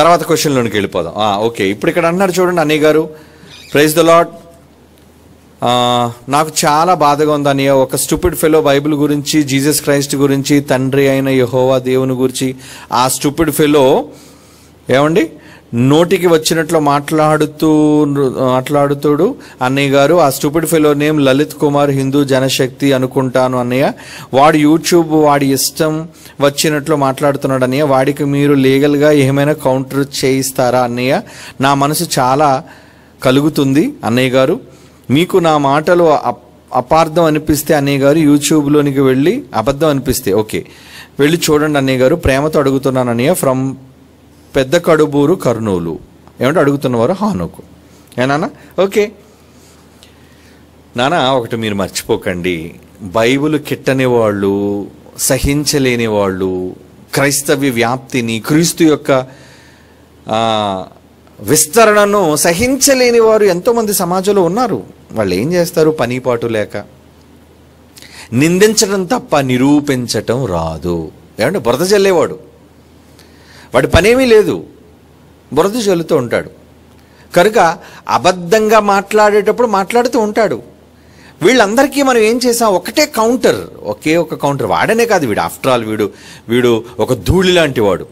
తర్వాత క్వశ్చన్లోనికి వెళ్ళిపోదాం ఆ, ఓకే ఇప్పుడు ఇక్కడ అన్నారు చూడండి అన్నయ్య గారు ప్రైజ్ ద లాడ్ నాకు చాలా బాధగా ఉంది అన్నయ్య ఒక స్టూపిడ్ ఫెలో బైబిల్ గురించి జీసస్ క్రైస్ట్ గురించి తండ్రి అయిన యహోవా దేవుని గురించి ఆ స్టూపిడ్ ఫెలో ఏమండి నోటికి వచ్చినట్లు మాట్లాడుతూ మాట్లాడుతుడు అన్నయ్య గారు ఆ stupid fellow name Lalit Kumar Hindu Janashakti అనుకుంటాను అన్నయ్య వాడు యూట్యూబ్ వాడి ఇష్టం వచ్చినట్లు మాట్లాడుతున్నాడు అన్నయ్య వాడికి మీరు లీగల్గా ఏమైనా కౌంటర్ చేయిస్తారా అన్నయ్య నా మనసు చాలా కలుగుతుంది అన్నయ్య గారు మీకు నా మాటలు అప్- అపార్థం అనిపిస్తే అన్నయ్య గారు యూట్యూబ్లోనికి వెళ్ళి అబద్ధం అనిపిస్తే ఓకే వెళ్ళి చూడండి అన్నయ్య గారు ప్రేమతో అడుగుతున్నాను అన్నయ్య ఫ్రమ్ పెద్ద కడుబూరు కర్నూలు ఏమంటే అడుగుతున్నవారు హానుకు ఏనానా ఓకే నానా ఒకటి మీరు మర్చిపోకండి బైబిల్ కిట్టని వాళ్ళు సహించలేని వాళ్ళు క్రైస్తవ్య వ్యాప్తిని క్రీస్తు యొక్క ఆ, విస్తరణను సహించలేని వారు ఎంతోమంది సమాజంలో ఉన్నారు వాళ్ళు ఏం చేస్తారు పనిపాటు లేక నిందించడం తప్ప నిరూపించటం రాదు ఏమంటే బురద చల్లేవాడు వాడి పనేమీ లేదు బురద చల్లుతూ ఉంటాడు కనుక అబద్ధంగా మాట్లాడేటప్పుడు మాట్లాడుతూ ఉంటాడు వీళ్ళందరికీ మనం ఏం చేసాం ఒకటే కౌంటర్ ఒకే ఒక కౌంటర్ వాడనే కాదు వీడు ఆఫ్టర్ ఆల్ వీడు వీడు ఒక ధూళి లాంటి వాడు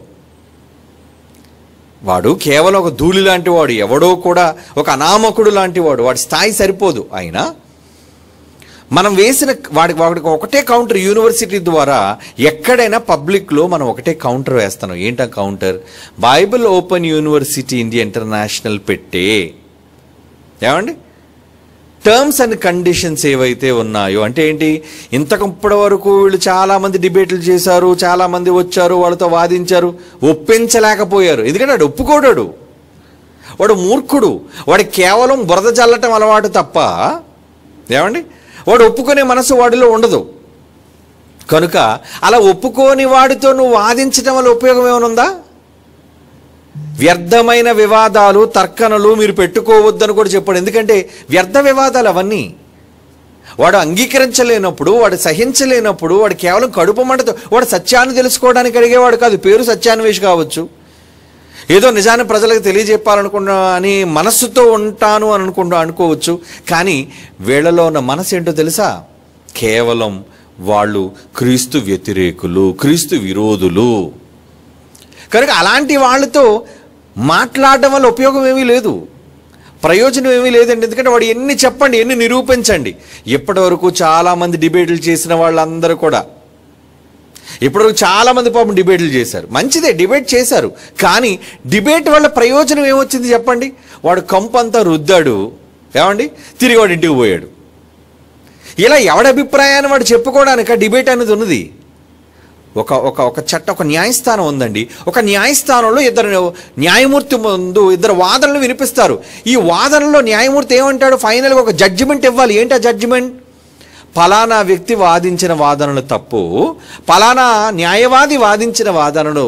వాడు కేవలం ఒక ధూళి లాంటి వాడు ఎవడో కూడా ఒక అనామకుడు లాంటి వాడు వాడి స్థాయి సరిపోదు అయినా మనం వేసిన వాడికి వాడికి ఒకటే కౌంటర్ యూనివర్సిటీ ద్వారా ఎక్కడైనా పబ్లిక్లో మనం ఒకటే కౌంటర్ వేస్తాం ఏంటా counter Bible open university India international పెట్టే ఏమండి టర్మ్స్ అండ్ కండిషన్స్ ఏవైతే ఉన్నాయో అంటే ఏంటి ఇంతకు ఇప్పటి వరకు వీళ్ళు చాలా మంది డిబేట్లు చేశారు చాలా మంది వచ్చారు వాళ్ళతో వాదించారు ఒప్పించలేకపోయారు ఎందుకంటే వాడు ఒప్పుకోడాడు వాడు మూర్ఖుడు వాడు కేవలం బురద చల్లటం అలవాటు తప్ప ఏమండి వాడు ఒప్పుకునే మనసు వాడిలో ఉండదు కనుక అలా ఒప్పుకోని వాడితో నువ్వు వాదించటం వల్ల ఉపయోగం ఏమైనా ఉందా వ్యర్థమైన వివాదాలు తర్కనలు మీరు పెట్టుకోవద్దని కూడా చెప్పాడు ఎందుకంటే వ్యర్థ వివాదాలు అవన్నీ వాడు అంగీకరించలేనప్పుడు వాడు సహించలేనప్పుడు వాడు కేవలం కడుపు మంటతో వాడు సత్యాన్ని తెలుసుకోవడానికి అడిగేవాడు కాదు పేరు సత్యాన్వేష్ కావచ్చు ఏదో నిజాన్ని ప్రజలకు తెలియజెప్పాలనుకున్నా అని మనస్సుతో ఉంటాను అని అనుకుంటా అనుకోవచ్చు కానీ వీళ్ళలో ఉన్న మనసు ఏంటో తెలుసా కేవలం వాళ్ళు క్రీస్తు వ్యతిరేకులు క్రీస్తు విరోధులు కనుక అలాంటి వాళ్ళతో మాట్లాడడం వల్ల ఉపయోగం ఏమీ లేదు ప్రయోజనం ఏమీ లేదండి ఎందుకంటే వాడు ఎన్ని చెప్పండి ఎన్ని నిరూపించండి ఇప్పటి వరకు చాలామంది డిబేట్లు చేసిన వాళ్ళందరూ కూడా ఇప్పటివరకు చాలా మంది పాపం డిబేట్లు చేశారు మంచిదే డిబేట్ చేశారు కానీ డిబేట్ వల్ల ప్రయోజనం ఏమొచ్చింది చెప్పండి వాడు కంపంతా రుద్దాడు ఏమండి తిరిగి వాడు ఇంటికి పోయాడు ఇలా ఎవడి అభిప్రాయాన్ని వాడు చెప్పుకోవడానికి డిబేట్ అనేది ఉన్నది ఒక ఒక ఒక చట్ట ఒక న్యాయస్థానం ఉందండి ఒక న్యాయస్థానంలో ఇద్దరు న్యాయమూర్తి ముందు ఇద్దరు వాదనలు వినిపిస్తారు ఈ వాదనలో న్యాయమూర్తి ఏమంటాడు ఫైనల్గా ఒక జడ్జిమెంట్ ఇవ్వాలి ఏంటి ఆ జడ్జిమెంట్ ఫలానా వ్యక్తి వాదించిన వాదనలు తప్పు ఫలానా న్యాయవాది వాదించిన వాదనలు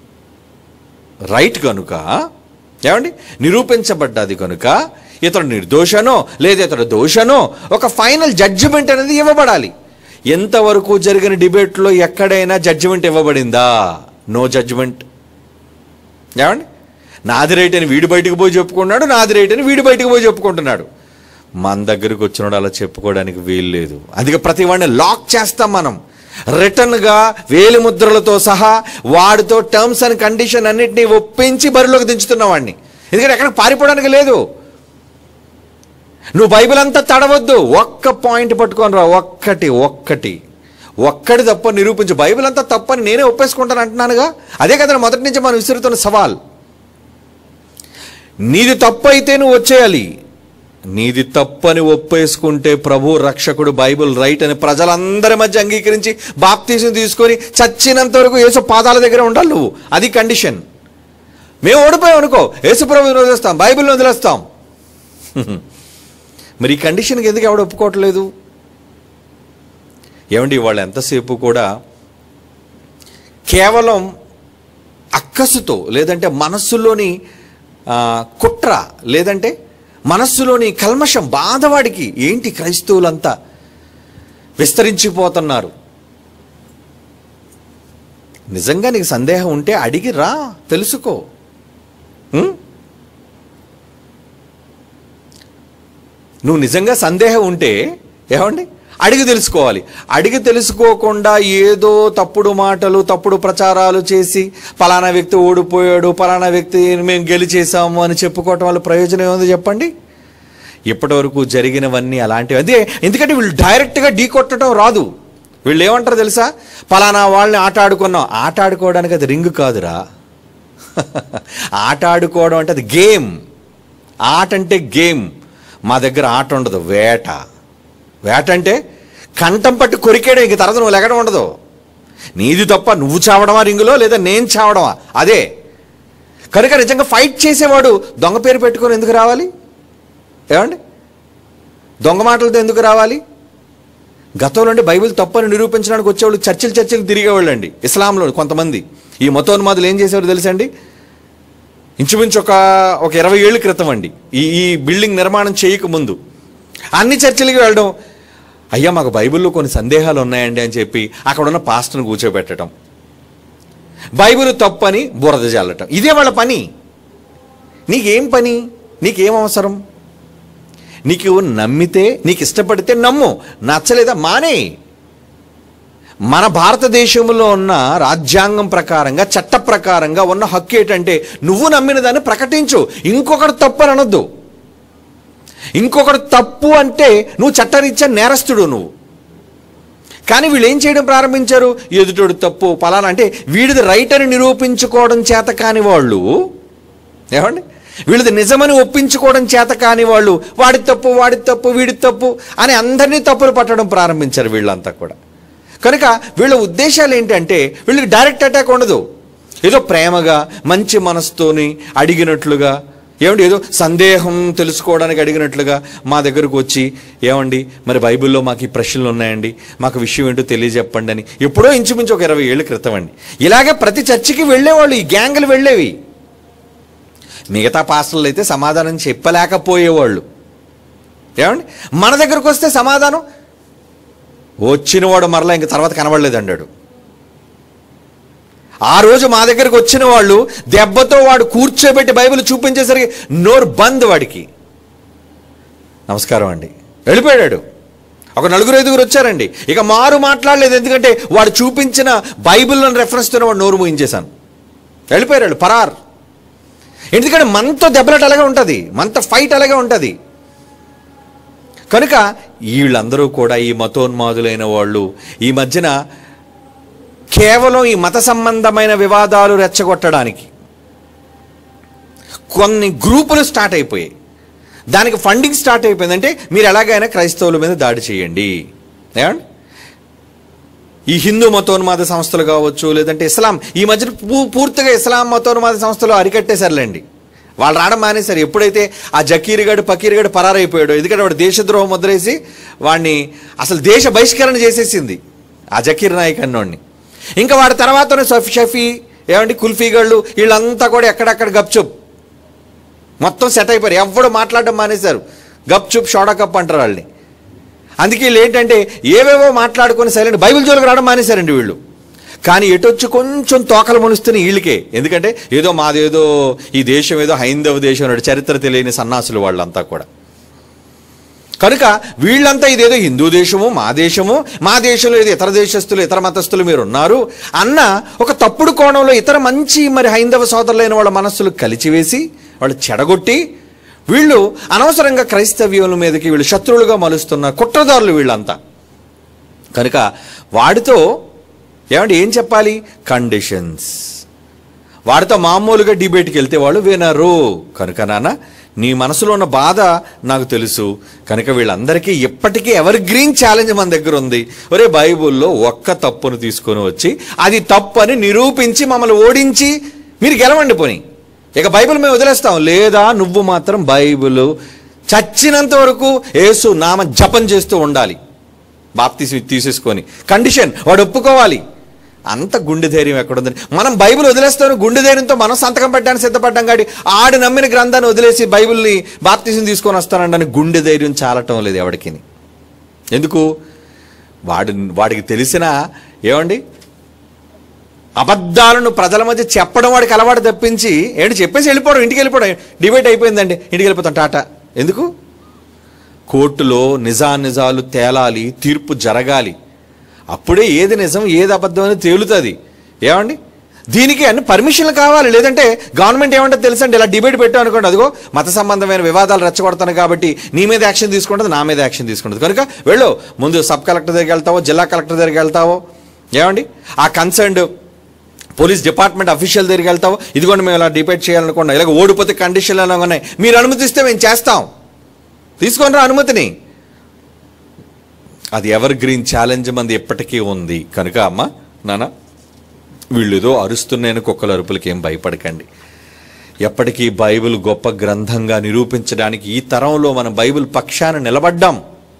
రైట్ కనుక ఏమండి నిరూపించబడ్డది కనుక ఇతడు నిర్దోషనో లేదా ఇతడు దోషనో ఒక ఫైనల్ జడ్జిమెంట్ అనేది ఇవ్వబడాలి ఎంతవరకు జరిగిన డిబేట్లో ఎక్కడైనా జడ్జిమెంట్ ఇవ్వబడిందా నో జడ్జిమెంట్ ఏమండి నాది రైట్ అని వీడి బయటకు పోయి చెప్పుకున్నాడు నాది రైట్ అని వీడి బయటకు పోయి చెప్పుకుంటున్నాడు మన దగ్గరకు వచ్చినాడు అలా చెప్పుకోవడానికి వీలు లేదు అందుకే ప్రతి వాడిని లాక్ చేస్తాం మనం రిటర్న్గా వేలి ముద్రలతో సహా వాడితో టర్మ్స్ అండ్ కండిషన్ అన్నిటినీ ఒప్పించి బరిలోకి దించుతున్నాం వాడిని ఎందుకంటే ఎక్కడ పారిపోవడానికి లేదు నువ్వు బైబిల్ అంతా తడవద్దు ఒక్క పాయింట్ పట్టుకొని రా ఒక్కటి ఒక్కటి ఒక్కటి తప్ప నిరూపించు బైబిల్ అంతా తప్పని నేనే ఒప్పేసుకుంటాను అంటున్నానుగా అదే కదా మొదటి నుంచి మనం విసురుతున్న సవాల్ నీది తప్పు అయితే నువ్వు వచ్చేయాలి నీది తప్పని ఒప్పేసుకుంటే ప్రభు రక్షకుడు బైబిల్ రైట్ అని ప్రజలందరి మధ్య అంగీకరించి బాప్తీసం తీసుకొని చచ్చినంత వరకు యేసు పాదాల దగ్గర ఉండాలి నువ్వు అది కండిషన్ మేము ఓడిపోయాం అనుకో యేసు ప్రభుని వదిలేస్తాం బైబిల్ని వదిలేస్తాం మరి ఈ కండిషన్కి ఎందుకు ఎవడు ఒప్పుకోవట్లేదు ఏమండి వాళ్ళు ఎంతసేపు కూడా కేవలం అక్కసుతో లేదంటే మనస్సులోని ఆ, కుట్ర లేదంటే మనస్సులోని కల్మషం బాధవాడికి ఏంటి క్రైస్తవులంతా విస్తరించిపోతున్నారు నిజంగా నీకు సందేహం ఉంటే అడిగి రా తెలుసుకో ఉం? నువ్వు నిజంగా సందేహం ఉంటే ఏమండి అడిగి తెలుసుకోవాలి అడిగి తెలుసుకోకుండా ఏదో తప్పుడు మాటలు తప్పుడు ప్రచారాలు చేసి పలానా వ్యక్తి ఓడిపోయాడు పలానా వ్యక్తి మేము గెలిచేసాము అని చెప్పుకోవటం వల్ల ప్రయోజనం ఏముంది చెప్పండి ఇప్పటివరకు జరిగినవన్నీ అలాంటివి అదే ఎందుకంటే వీళ్ళు డైరెక్ట్గా ఢీ కొట్టడం రాదు వీళ్ళు ఏమంటారు తెలుసా పలానా వాళ్ళని ఆట ఆడుకున్నాం ఆట ఆడుకోవడానికి అది రింగ్ కాదురా ఆట ఆడుకోవడం అంటే అది గేమ్ ఆట అంటే గేమ్ మా దగ్గర ఆట ఉండదు వేట వేట అంటే కంఠం పట్టి కొరికేయడం ఇంక తర్వాత నువ్వు లెగడం ఉండదు నీది తప్ప నువ్వు చావడమా రింగులో లేదా నేను చావడమా అదే కనుక నిజంగా ఫైట్ చేసేవాడు దొంగ పేరు పెట్టుకొని ఎందుకు రావాలి ఏమండి దొంగ మాటలతో ఎందుకు రావాలి గతంలో అంటే బైబిల్ తప్పని నిరూపించడానికి వచ్చేవాళ్ళు చర్చిలు చర్చిలు తిరిగేవాళ్ళండి ఇస్లాంలో కొంతమంది ఈ మతోన్మాదులు ఏం చేసేవారు తెలుసండి ఇంచుమించు ఒక ఒక ఇరవై ఏళ్ళ క్రితం అండి ఈ ఈ బిల్డింగ్ నిర్మాణం చేయక ముందు అన్ని చర్చిలకి వెళ్ళడం అయ్యా మాకు బైబిల్లో కొన్ని సందేహాలు ఉన్నాయండి అని చెప్పి అక్కడ ఉన్న పాస్టర్ని కూర్చోబెట్టడం బైబిల్ తప్పని బురద జల్లటం ఇదే వాళ్ళ పని నీకేం పని నీకేం అవసరం నీకు నమ్మితే నీకు ఇష్టపడితే నమ్ము నచ్చలేదా మానే మన భారతదేశంలో ఉన్న రాజ్యాంగం ప్రకారంగా చట్ట ప్రకారంగా ఉన్న హక్కు ఏంటంటే నువ్వు నమ్మిన దాన్ని ప్రకటించు ఇంకొకటి తప్పు అని అనొద్దు ఇంకొకటి తప్పు అంటే నువ్వు చట్టరీత్యా నేరస్తుడు నువ్వు కానీ వీళ్ళు ఏం చేయడం ప్రారంభించారు ఎదుటోడు తప్పు పలానా అంటే వీడిది రైట్ అని నిరూపించుకోవడం చేత కాని వాళ్ళు ఏమండి వీళ్ళది నిజమని ఒప్పించుకోవడం చేత కాని వాళ్ళు వాడి తప్పు వాడి తప్పు వీడి తప్పు అని అందరినీ తప్పులు పట్టడం ప్రారంభించారు వీళ్ళంతా కూడా కనుక వీళ్ళ ఉద్దేశాలు ఏంటంటే వీళ్ళకి డైరెక్ట్ అటాక్ ఉండదు ఏదో ప్రేమగా మంచి మనసుతోని అడిగినట్లుగా ఏమండి ఏదో సందేహం తెలుసుకోవడానికి అడిగినట్లుగా మా దగ్గరకు వచ్చి ఏమండి మరి బైబిల్లో మాకు ఈ ప్రశ్నలు ఉన్నాయండి మాకు విషయం ఏంటో తెలియజెప్పండి అని ఎప్పుడో ఇంచుమించు ఒక ఇరవై ఏళ్ళ క్రితం అండి ఇలాగే ప్రతి చర్చికి వెళ్ళేవాళ్ళు ఈ గ్యాంగులు వెళ్ళేవి మిగతా పాస్టర్లు అయితే సమాధానం చెప్పలేకపోయేవాళ్ళు ఏమండి మన దగ్గరకు వస్తే సమాధానం వచ్చినవాడు మరలా ఇంక తర్వాత కనబడలేదు అన్నాడు ఆ రోజు మా దగ్గరకు వచ్చిన వాళ్ళు దెబ్బతో వాడు కూర్చోబెట్టి బైబిల్ చూపించేసరికి నోరు బంద్ వాడికి నమస్కారం అండి వెళ్ళిపోయాడు ఒక నలుగురు ఐదుగురు వచ్చారండి ఇక మారు మాట్లాడలేదు ఎందుకంటే వాడు చూపించిన బైబిల్ని రెఫరెన్స్తో వాడు నోరు మూయించేశాను వెళ్ళిపోయాడు పరార్ ఎందుకంటే మనతో దెబ్బలాట అలాగే ఉంటుంది మనతో ఫైట్ అలాగే ఉంటుంది కనుక వీళ్ళందరూ కూడా ఈ మతోన్మాదులైన వాళ్ళు ఈ మధ్యన కేవలం ఈ మత సంబంధమైన వివాదాలు రెచ్చగొట్టడానికి కొన్ని గ్రూపులు స్టార్ట్ అయిపోయాయి దానికి ఫండింగ్ స్టార్ట్ అయిపోయిందంటే మీరు ఎలాగైనా క్రైస్తవుల మీద దాడి చేయండి ఏమండి ఈ హిందూ మతోన్మాద సంస్థలు కావచ్చు లేదంటే ఇస్లాం ఈ మధ్య పూ- పూర్తిగా ఇస్లాం మతోన్మాద సంస్థలు అరికట్టేశారులేండి వాళ్ళు రావడం మానేశారు ఎప్పుడైతే ఆ జకీర్ గడు పకీర్ గడు పరారైపోయాడో ఎందుకంటే వాడు దేశద్రోహం ముద్రేసి వాడిని అసలు దేశ బహిష్కరణ చేసేసింది ఆ జకీర్ నాయక్ అన్నోడిని ఇంకా వాడి తర్వాతనే సఫీ షఫీ ఏమండి కుల్ఫీగాళ్ళు వీళ్ళంతా కూడా ఎక్కడెక్కడ గప్చుప్ మొత్తం సెట్ అయిపోయారు ఎవడు మాట్లాడడం మానేశారు గప్చుప్ షోడా కప్ అంటారు వాళ్ళని అందుకే వీళ్ళు ఏంటంటే ఏవేవో మాట్లాడుకొని సైలెంట్ బైబిల్ జోలికి రావడం మానేశారండి వీళ్ళు కానీ ఎటొచ్చి కొంచెం తోకలు మునుస్తున్న వీళ్ళకే ఎందుకంటే ఏదో మాదేదో ఈ దేశం ఏదో హైందవ దేశం అన్నాడు చరిత్ర తెలియని సన్నాసులు వాళ్ళంతా కూడా కనుక వీళ్ళంతా ఇదేదో హిందూ దేశము మా దేశము మా దేశంలో ఏదో ఇతర దేశస్తులు ఇతర మతస్థులు మీరు ఉన్నారు అన్న ఒక తప్పుడు కోణంలో ఇతర మంచి మరి హైందవ సోదరులైన వాళ్ళ మనస్సులు కలిచివేసి వాళ్ళు చెడగొట్టి వీళ్ళు అనవసరంగా క్రైస్తవ్యుల మీదకి వీళ్ళు శత్రువులుగా మలుస్తున్న కుట్రదారులు వీళ్ళంతా కనుక వాడితో ఏమంటే ఏం చెప్పాలి కండిషన్స్ వాడితో మామూలుగా డిబేట్కి వెళ్తే వాళ్ళు వినరు కనుక నాన్న నీ మనసులో ఉన్న బాధ నాకు తెలుసు కనుక వీళ్ళందరికీ ఇప్పటికీ ఎవరి గ్రీన్ ఛాలెంజ్ మన దగ్గర ఉంది ఒరే బైబుల్లో ఒక్క తప్పును తీసుకొని వచ్చి అది తప్పు అని నిరూపించి మమ్మల్ని ఓడించి మీరు గెలవండి పోని ఇక బైబిల్ మేము వదిలేస్తాం లేదా నువ్వు మాత్రం బైబిల్ చచ్చినంత వరకు యేసు నామ జపం చేస్తూ ఉండాలి బాప్తీసి తీసేసుకొని కండిషన్ వాడు ఒప్పుకోవాలి అంత గుండె ధైర్యం ఎక్కడుందని మనం బైబిల్ వదిలేస్తాను గుండె ధైర్యంతో మనం సంతకం పెట్టడానికి సిద్ధపడ్డాం కాడి ఆడు నమ్మిన గ్రంథాన్ని వదిలేసి బైబిల్ని బాప్తీసం తీసుకొని వస్తానండి గుండె ధైర్యం చాలటం లేదు ఎవడికి ఎందుకు వాడి వాడికి తెలిసిన ఏమండి అబద్ధాలను ప్రజల మధ్య చెప్పడం వాడికి అలవాటు తప్పించి ఏంటి చెప్పేసి వెళ్ళిపోవడం ఇంటికి వెళ్ళిపోవడం డిబేట్ అయిపోయిందండి ఇంటికి వెళ్ళిపోతాం టాటా ఎందుకు కోర్టులో నిజానిజాలు తేలాలి తీర్పు జరగాలి అప్పుడే ఏది నిజం ఏది అబద్ధం అని తేలుతుంది ఏమండి దీనికి అన్ని పర్మిషన్లు కావాలి లేదంటే గవర్నమెంట్ ఏమంటే తెలుసండి ఇలా డిబేట్ పెట్టాం అనుకోండి అదిగో మత సంబంధమైన వివాదాలు రెచ్చగొడతాను కాబట్టి నీ మీద యాక్షన్ తీసుకుంటుంది నా మీద యాక్షన్ తీసుకుంటుంది కనుక వెళ్ళు ముందు సబ్ కలెక్టర్ దగ్గరికి వెళ్తావో జిల్లా కలెక్టర్ దగ్గరికి వెళ్తావో ఏమండి ఆ కన్సర్న్డ్ పోలీస్ డిపార్ట్మెంట్ అఫీషియల్ దగ్గరికి వెళ్తావో ఇదిగోండి మేము ఇలా డిబేట్ చేయాలనుకున్నాం ఇలాగ ఓడిపోతే కండిషన్లు ఎలా ఉన్నాయి మీరు అనుమతిస్తే మేము చేస్తాం తీసుకొని రా అనుమతిని అది ఎవర్ గ్రీన్ ఛాలెంజ్ మంది ఎప్పటికీ ఉంది కనుక అమ్మ నాన్న వీళ్ళేదో అరుస్తున్నాయని కుక్కల అరుపులకి ఏం భయపడకండి ఎప్పటికీ బైబిల్ గొప్ప గ్రంథంగా నిరూపించడానికి ఈ తరంలో మనం బైబిల్ పక్షాన నిలబడ్డాం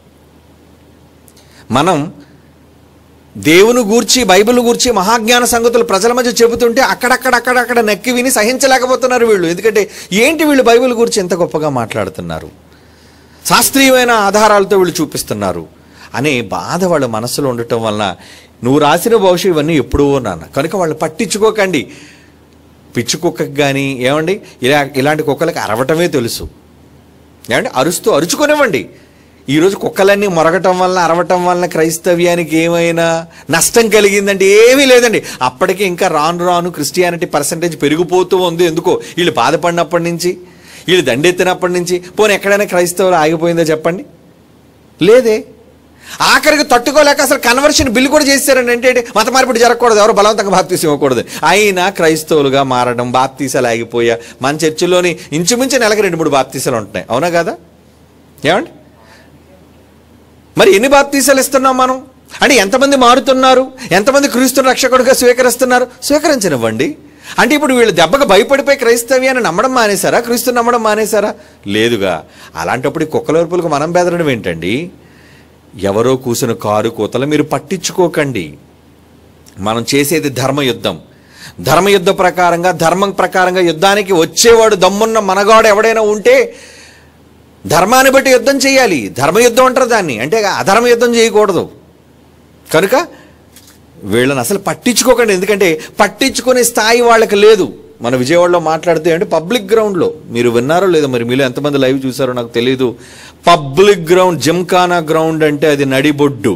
మనం దేవుని గూర్చి బైబిల్ గూర్చి మహాజ్ఞాన సంగతులు ప్రజల మధ్య చెబుతుంటే అక్కడక్కడ అక్కడక్కడ నక్కి విని సహించలేకపోతున్నారు వీళ్ళు ఎందుకంటే ఏంటి వీళ్ళు బైబిల్ గురించి ఎంత గొప్పగా మాట్లాడుతున్నారు శాస్త్రీయమైన ఆధారాలతో వీళ్ళు చూపిస్తున్నారు అనే బాధ వాళ్ళ మనసులో ఉండటం వలన నువ్వు రాసిన భవిష్యత్ ఇవన్నీ ఎప్పుడో నాన్న కనుక వాళ్ళు పట్టించుకోకండి పిచ్చి కుక్కకి కానీ ఏమండి ఇలా ఇలాంటి కుక్కలకి అరవటమే తెలుసు ఏమండి అరుస్తూ అరుచుకునివ్వండి ఈరోజు కుక్కలన్నీ మొరగటం వల్ల అరవటం వలన క్రైస్తవ్యానికి ఏమైనా నష్టం కలిగిందంటే ఏమీ లేదండి అప్పటికే ఇంకా రాను రాను క్రిస్టియానిటీ పర్సంటేజ్ పెరిగిపోతూ ఉంది ఎందుకో వీళ్ళు బాధపడినప్పటి నుంచి వీళ్ళు దండెత్తినప్పటి నుంచి పోనీ ఎక్కడైనా క్రైస్తవులు ఆగిపోయిందో చెప్పండి లేదే ఆఖరికి తట్టుకోలేక అసలు కన్వర్షన్ బిల్ కూడా చేశారండి అంటే మత మార్పిడి జరగకూడదు ఎవరు బలవంతంగా బాప్తీసం ఇవ్వకూడదు అయినా క్రైస్తవులుగా మారడం బాప్తీసాలు ఆగిపోయా మన చర్చిలోని ఇంచుమించు నెలకి రెండు మూడు బాప్తీసాలు ఉంటున్నాయి అవునా కదా ఏమండి మరి ఎన్ని బాప్తీసాలు ఇస్తున్నాం మనం అంటే ఎంతమంది మారుతున్నారు ఎంతమంది క్రీస్తుని రక్షకుడిగా స్వీకరిస్తున్నారు స్వీకరించనివ్వండి అంటే ఇప్పుడు వీళ్ళు దెబ్బకు భయపడిపోయి క్రైస్తవ్యాన్ని నమ్మడం మానేశారా క్రీస్తుని నమ్మడం మానేశారా లేదుగా అలాంటప్పుడు ఈ కుక్కల వరుపులకు మనం బెదరడం ఏంటండి ఎవరో కూసిన కారు కూతలు మీరు పట్టించుకోకండి మనం చేసేది ధర్మయుద్ధం ధర్మయుద్ధ ప్రకారంగా ధర్మం ప్రకారంగా యుద్ధానికి వచ్చేవాడు దమ్మున్న మనగాడు ఎవడైనా ఉంటే ధర్మాన్ని బట్టి యుద్ధం చేయాలి ధర్మయుద్ధం అంటారు దాన్ని అంటే అధర్మ యుద్ధం చేయకూడదు కనుక వీళ్ళని అసలు పట్టించుకోకండి ఎందుకంటే పట్టించుకునే స్థాయి వాళ్ళకి లేదు మన విజయవాడలో మాట్లాడితే అంటే పబ్లిక్ గ్రౌండ్లో మీరు విన్నారో లేదో మరి మీలో ఎంతమంది లైవ్ చూసారో నాకు తెలియదు పబ్లిక్ గ్రౌండ్ జిమ్ఖానా గ్రౌండ్ అంటే అది నడిబొడ్డు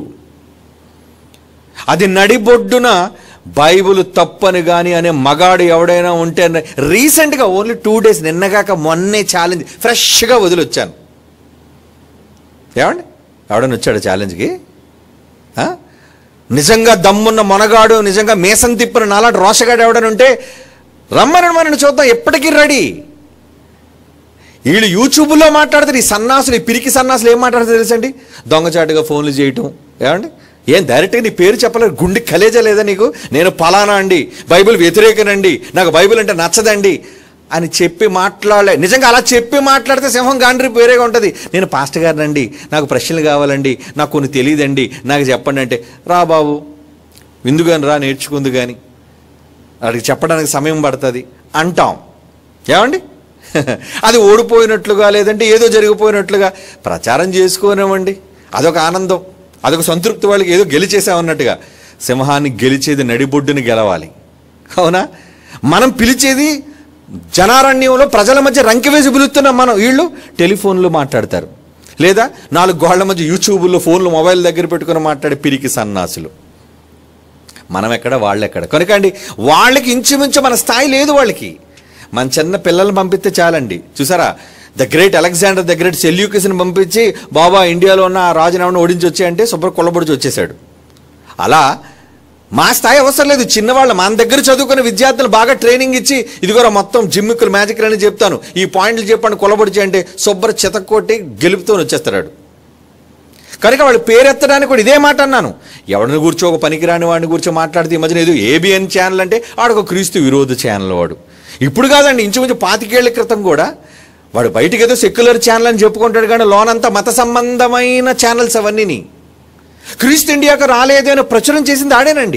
అది నడిబొడ్డున బైబుల్ తప్పని కానీ అనే మగాడు ఎవడైనా ఉంటే రీసెంట్గా ఓన్లీ టూ డేస్ నిన్నగాక మొన్నే ఛాలెంజ్ ఫ్రెష్గా వదిలొచ్చాను ఏమండి ఎవడైనా వచ్చాడు ఛాలెంజ్కి ఆ? నిజంగా దమ్మున్న మొనగాడు నిజంగా మేసం తిప్పిన నాలాంటి రోషగాడు ఎవడని ఉంటే రమ్మని మనని చూద్దాం ఎప్పటికీ రెడీ వీళ్ళు యూట్యూబ్లో మాట్లాడతారు ఈ సన్నాసులు ఈ పిరికి సన్నాసులు ఏం మాట్లాడతారు తెలుసండి దొంగచాటుగా ఫోన్లు చేయటం ఏమండి ఏం డైరెక్ట్గా నీ పేరు చెప్పలేదు గుండె కలేజా లేదా నీకు నేను పలానా అండి బైబిల్ వ్యతిరేకనండి నాకు బైబిల్ అంటే నచ్చదండి అని చెప్పి మాట్లాడలే నిజంగా అలా చెప్పి మాట్లాడితే సింహం గాండ్రి వేరేగా ఉంటుంది నేను పాస్టర్ గారినండి నాకు ప్రశ్నలు కావాలండి నాకు కొన్ని తెలియదండి నాకు చెప్పండి అంటే రా బాబు విందుగాని రా నేర్చుకుంది కానీ వాడికి చెప్పడానికి సమయం పడుతుంది అంటాం ఏమండి అది ఓడిపోయినట్లుగా లేదంటే ఏదో జరిగిపోయినట్లుగా ప్రచారం చేసుకోనివ్వండి అదొక ఆనందం అదొక సంతృప్తి వాళ్ళకి ఏదో గెలిచేసామన్నట్టుగా సింహాన్ని గెలిచేది నడిబొడ్డుని గెలవాలి అవునా మనం పిలిచేది జనారణ్యంలో ప్రజల మధ్య రంకెవేసి పిలుస్తున్నాం మనం వీళ్ళు టెలిఫోన్లో మాట్లాడతారు లేదా నాలుగు గోళ్ల మధ్య యూట్యూబ్లో ఫోన్లు మొబైల్ దగ్గర పెట్టుకుని మాట్లాడే పిరికి సన్నాసులు మనం ఎక్కడ వాళ్ళు ఎక్కడ కనుక అండి వాళ్ళకి ఇంచుమించు మన స్థాయి లేదు వాళ్ళకి మన చిన్న పిల్లల్ని పంపిస్తే చాలండి చూసారా the great Alexander the great సెల్యూకస్ని పంపించి బాబా ఇండియాలో ఉన్న ఆ రాజునవని ఓడించి వచ్చి అంటే శుభ్ర కొల్లబొడిచి వచ్చేసాడు అలా మా స్థాయి అవసరం లేదు చిన్నవాళ్ళు మన దగ్గర చదువుకునే విద్యార్థులు బాగా ట్రైనింగ్ ఇచ్చి ఇదిగోరా మొత్తం జిమ్మిక్కులు మ్యాజిక్లు అని చెప్తాను ఈ పాయింట్లు చెప్పండి కొల్లబొడిచి అంటే శుభ్ర చితక్కొట్టి గెలుపుతో వచ్చేస్తాడు కనుక వాళ్ళు పేరెత్తడానికి కూడా ఇదే మాట అన్నాను ఎవరిని కూర్చో ఒక పనికిరాని వాడిని కూర్చో మాట్లాడితే ఈ మధ్యన ఏదో ఏబిఎన్ ఛానల్ అంటే ఆడొక క్రీస్తు విరోధ ఛానల్ వాడు ఇప్పుడు కాదండి ఇంచుమించు పాతికేళ్ల క్రితం కూడా వాడు బయటికి ఏదో సెక్యులర్ ఛానల్ అని చెప్పుకుంటాడు కానీ లోనంతా మత సంబంధమైన ఛానల్స్ అవన్నీని క్రీస్తు ఇండియాకు రాలేదు అని ప్రచురం చేసింది ఆడేనండి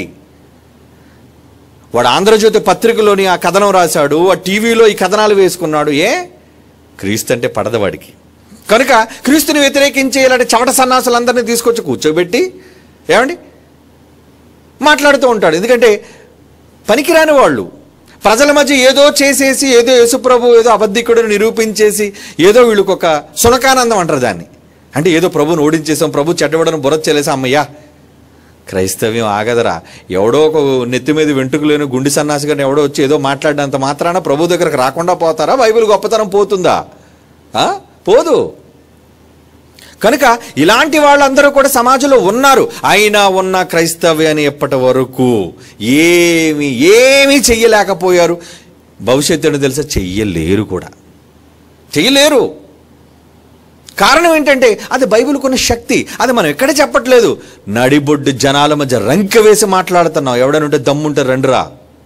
వాడు ఆంధ్రజ్యోతి పత్రికలోని ఆ కథనం రాశాడు ఆ టీవీలో ఈ కథనాలు వేసుకున్నాడు ఏ క్రీస్తు అంటే పడదు వాడికి కనుక క్రీస్తుని వ్యతిరేకించే ఇలాంటి చవట సన్నాసులందరినీ తీసుకొచ్చి కూర్చోబెట్టి ఏమండి మాట్లాడుతూ ఉంటాడు ఎందుకంటే పనికిరాని వాళ్ళు ప్రజల మధ్య ఏదో చేసేసి ఏదో యేసుప్రభు ఏదో అబద్ధికుడిని నిరూపించేసి ఏదో వీళ్ళకి ఒక సునకానందం అంటారు దాన్ని అంటే ఏదో ప్రభుని ఓడించేసాం ప్రభు చెడ్డబడను బురద చెల్లేసాం అమ్మయ్యా క్రైస్తవ్యం ఆగదరా ఎవడో ఒక నెత్తి మీద వెంట్రుకు లేని గుండి సన్నాసి గారిని ఎవడో వచ్చి ఏదో మాట్లాడినంత మాత్రాన ప్రభు దగ్గరకు రాకుండా పోతారా బైబిల్ గొప్పతనం పోతుందా ఆ? పోదు కనుక ఇలాంటి వాళ్ళందరూ కూడా సమాజంలో ఉన్నారు అయినా ఉన్న క్రైస్తవ్యాన్ని ఎప్పటి వరకు ఏమి ఏమీ చెయ్యలేకపోయారు భవిష్యత్తుని తెలుసా చెయ్యలేరు కూడా చెయ్యలేరు కారణం ఏంటంటే అది బైబిల్ కొన్ని శక్తి అది మనం ఎక్కడ చెప్పట్లేదు నడిబొడ్డు జనాల మధ్య రంక వేసి మాట్లాడుతున్నాం ఎవడనుంటే దమ్ముంటే రండిరా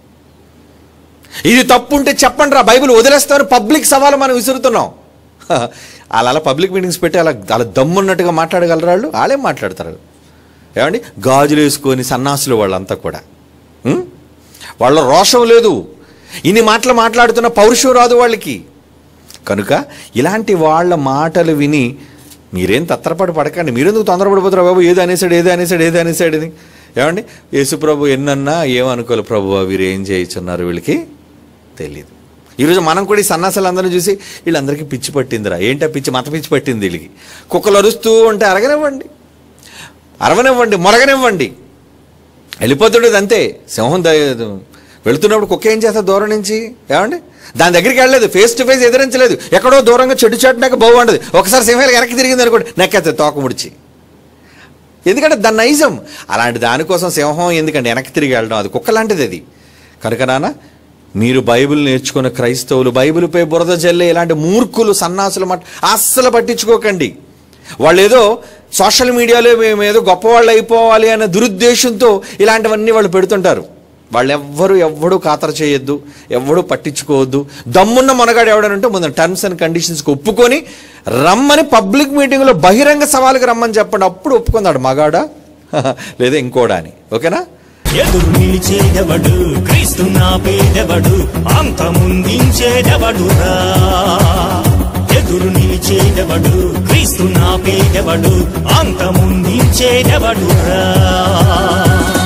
ఇది తప్పు ఉంటే చెప్పండి రా బైబిల్ వదిలేస్తామని పబ్లిక్ సవాలు మనం విసురుతున్నాం హ, అలా అలా పబ్లిక్ మీటింగ్స్ పెట్టి అలా అలా దమ్మున్నట్టుగా మాట్లాడగలరు వాళ్ళు వాళ్ళేం మాట్లాడతారు ఏమండి గాజులు వేసుకొని సన్నాసులు వాళ్ళంతా కూడా ఉం? వాళ్ళ రోషం లేదు ఇన్ని మాటలు మాట్లాడుతున్న పౌరుషం రాదు వాళ్ళకి కనుక ఇలాంటి వాళ్ళ మాటలు విని మీరేం తత్తరపడి పడకండి మీరెందుకు తొందరపడిపోతారు బాబు ఏది అనేసాడు ఏది అనేసాడు ఏది అనేసాడు అని ఏమండి యేసు ప్రభు ఎన్నన్నా ఏమనుకోవాలి ప్రభు వీరు ఏం చేయించున్నారు వీళ్ళకి తెలియదు ఈరోజు మనం కూడా ఈ సన్నాసాలందరినీ చూసి వీళ్ళందరికీ పిచ్చి పట్టిందిరా ఏంటా పిచ్చి మత పిచ్చి పట్టింది వీళ్ళకి కుక్కలు అరుస్తూ ఉంటే అరగనివ్వండి అరవనివ్వండి మొరగనివ్వండి వెళ్ళిపోతుండేది అంతే సింహం ద- వెళుతున్నప్పుడు కుక్క ఏం చేస్తా దూరం నుంచి ఏమండి దాని దగ్గరికి వెళ్ళలేదు ఫేస్ టు ఫేస్ ఎదిరించలేదు ఎక్కడో దూరంగా చెట్టు చాటునాక బాగుండదు ఒకసారి సింహాలు వెనక్కి తిరిగింది అనుకోండి నెక్కేస్తుంది తోక ముడిచి ఎందుకంటే దాని నైజం అలాంటి దానికోసం సింహం ఎందుకంటే వెనక్కి తిరిగి వెళ్ళడం అది కుక్క లాంటిది అది కనుక నాన్న మీరు బైబిల్ నేర్చుకున్న క్రైస్తవులు బైబిల్పై బురద జల్లే ఇలాంటి మూర్ఖులు సన్నాసులు మాట అస్సలు పట్టించుకోకండి వాళ్ళు ఏదో సోషల్ మీడియాలో మేము ఏదో గొప్పవాళ్ళు అయిపోవాలి అనే దురుద్దేశంతో ఇలాంటివన్నీ వాళ్ళు పెడుతుంటారు వాళ్ళు ఎవ్వరు ఎవ్వడు ఖాతరు చేయొద్దు ఎవ్వడు పట్టించుకోవద్దు దమ్మున్న మొనగాడు ఎవడనంటే ముందు టర్మ్స్ అండ్ కండిషన్స్కి ఒప్పుకొని రమ్మని పబ్లిక్ మీటింగ్లో బహిరంగ సవాలుకి రమ్మని చెప్పండి అప్పుడు ఒప్పుకుందాడు మగాడా లేదా ఇంకోడా అని ఓకేనా ఎదురు నిలిచేదెవడు క్రీస్తు నా పేదెవడు అంతముందించేదెవడురా ఎదురు నిలిచేదెవడు క్రీస్తు నా పేదెవడు అంతముందించేదెవడురా